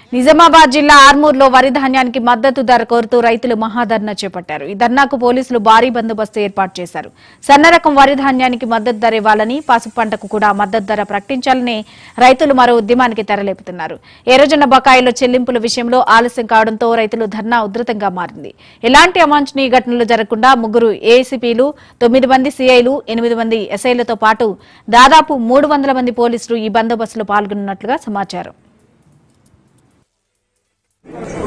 నిజామాబాద్ జిల్లా ఆర్మూర్లో వరి ధాన్యానికి మద్దతు ధర కోరుతూ రైతులు మహాధర్నా చేపట్టారు ఈ ధర్నాకు పోలీసులు భారీ బందోబస్తు ఏర్పాటు చేశారు సన్న రకం వరి ధాన్యానికి మద్దతు ధర ఇవ్వాలని పసుపు పంటకు కూడా మద్దతు ధర ప్రకటించాలని రైతులు మరో ఉద్యమానికి తెరలేపుతున్నారు ఏరోజన బకాయిల చెల్లింపుల విషయంలో ఆలస్యం కావడంతో రైతులు ధర్నా ఉధృతంగా మారింది ఎలాంటి అవాంఛనీయ ఘటనలు జరగకుండా ముగ్గురు ఏసీపీలు తొమ్మిది మంది సీఐలు ఎనిమిది మంది ఎస్ఐలతో పాటు దాదాపు మూడు వందల మంది పోలీసులు ఈ బందోబస్తులో పాల్గొన్నట్లుగా సమాచారం